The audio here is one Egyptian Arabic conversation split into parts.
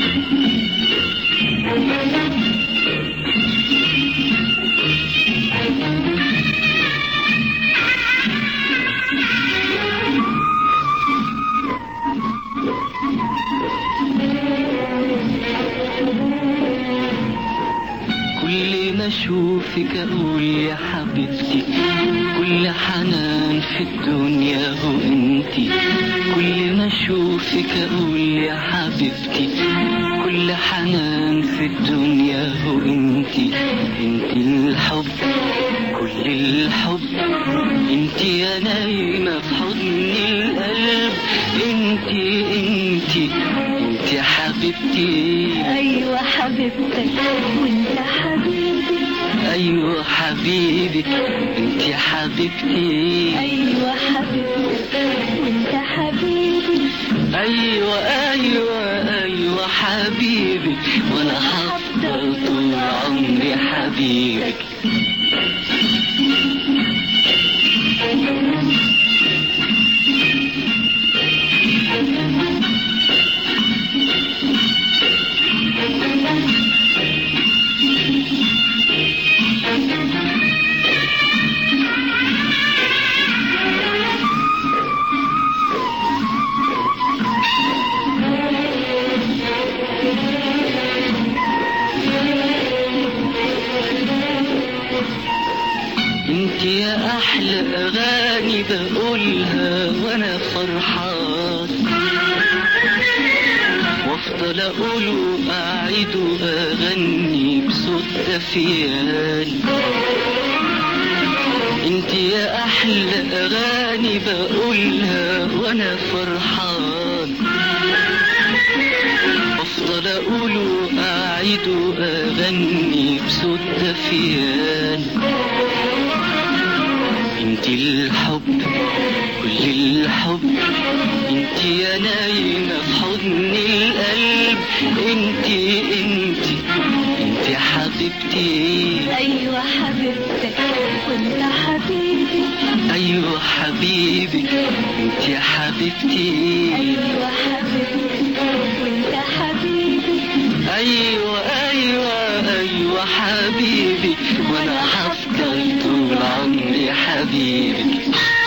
كل ما اشوفك اقول يا حبيبتي كل حنان في الدنيا هو انتي كل ما اشوفك اقول يا حبيبتي كل حنان في الدنيا هو انتي انتي الحب كل الحب انتي يا نايمة في حضن القلب انتي انتي انتي حبيبتي ايوه حبيبتك وانت حبيبي ايوه حبيبي انت حبيبتي ايوه حبيبتك وانت حبيبي ايوه ايوه ايوه حبيبي وانا هفضل طول عمري حبيبك انت يا احلى اغاني بقولها وانا فرحان وافضل اقول واعيد واغني بصوت دفيان انت يا احلى اغاني بقولها وانا فرحان افضل اقول واعيد واغني بصوت دفيان انت الحب كل الحب انت يا نايمة في حضن القلب انت انت انت حبيبتي ايوه حبيبتك وانت حبيبي ايوه حبيبي انت حبيبتي ايوه حبيبتك وانت حبيبي ايوه ايوه ايوه حبيبي وانا هفضل طول عمري حبيبك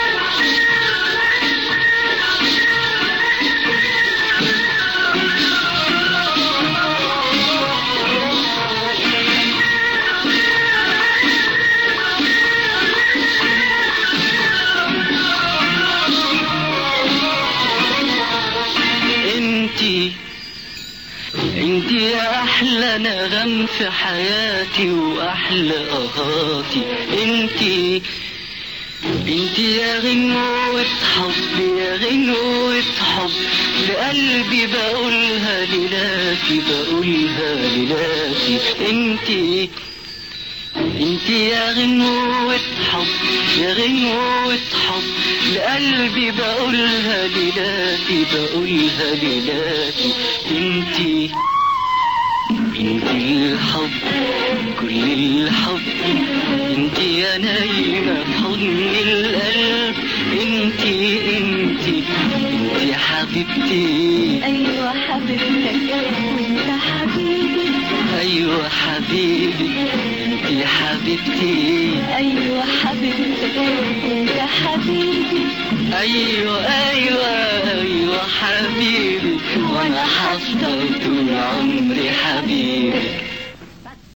انتي انتي يا احلى نغم في حياتي واحلى اهاتي انتي انتي يا غنوة حب يا غنوة حب لقلبي بقولها ليلاتي بقولها ليلاتي انتي انتي يا غنوة حب يا غنوة حب لقلبي بقولها ليلاتي بقولها ليلاتي انتي انتي الحب كل الحب انتي يا نايمة في حضن القلب انتي انتي انتي حبيبتي ايوه حبيبتك وانت حبيبي ايوه حبيبي انتي حبيبتي ايوه حبيبتك وانت حبيبي ايوه ايوه ايوه حبيبي وانا هفضل طول عمري حبيبي